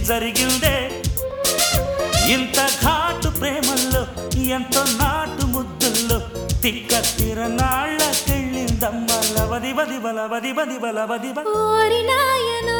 జరిగిందే ఇంత ఘాటు ప్రేమల్లో ఎంతో నాటు ముద్దుల్లో తిక్క తిరనాళ్ళకెళ్ళిందమ్మ లవది బది బల బది బది బల బది బ ఓరి నాయనో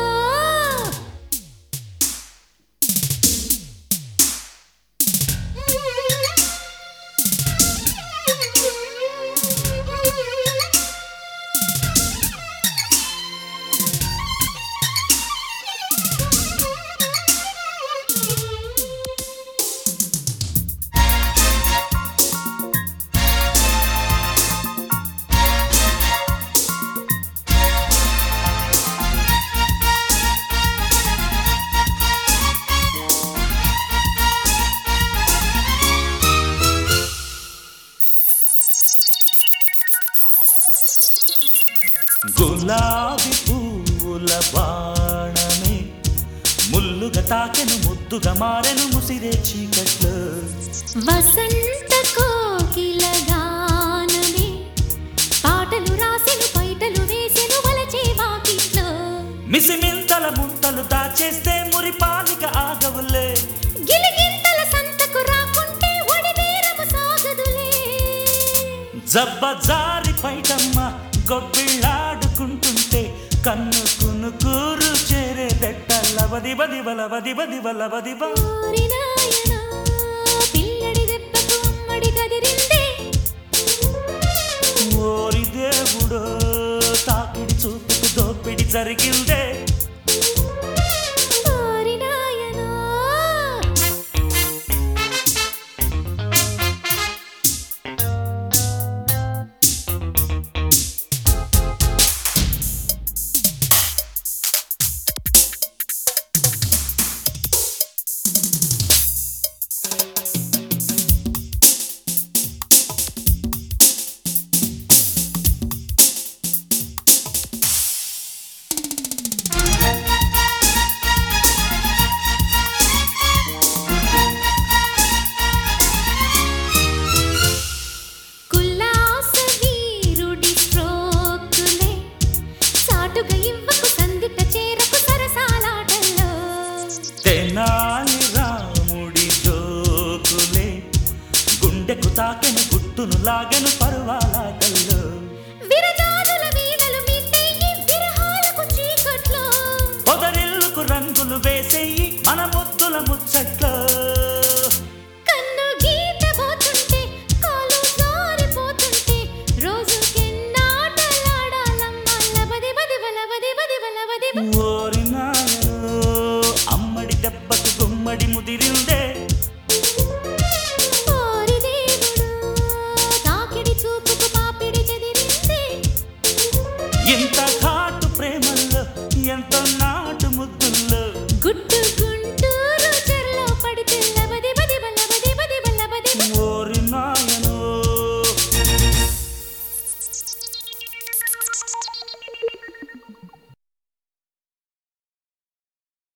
గులాబీ పువ్వుల బాణమే ముల్లుగా తాకెను ముద్దుగా మారెను ముసిరే చీకట్లో వసంత కోకిల గానమే పాటలు రాసెను పైటలు వేసెను వలచే వాకిట్లో మిసిమింతల ముంతలు దాచేస్తే మురిపాలిక ఆగవులే గిలిగింతల సంతకు రాకుంటే ఒడివేరము సాగదులే జబ్బ జారి పైటమ్మ గొబ్బిళ్ళాడుకుంటుంటే కన్ను కును కూరు చేరే దట్ట లవది బది బల బది బది బల బది బ ఓరి నాయనా పిల్లడి దెబ్బకు అమ్మడి కదిరిందే ఓరి దేవుడో తాకిడి చూపుకు దోపిడి జరిగిందే ఓరి నాయనా కుల్లాస వీరుడి స్ట్రోకులే సాటుగా ఇవ్వకు సందిట చేరకు సరసాలాటల్లో తెనాలి రాముడి జోకులే గుండెకు తాకెను గుట్టును లాగెను పరువా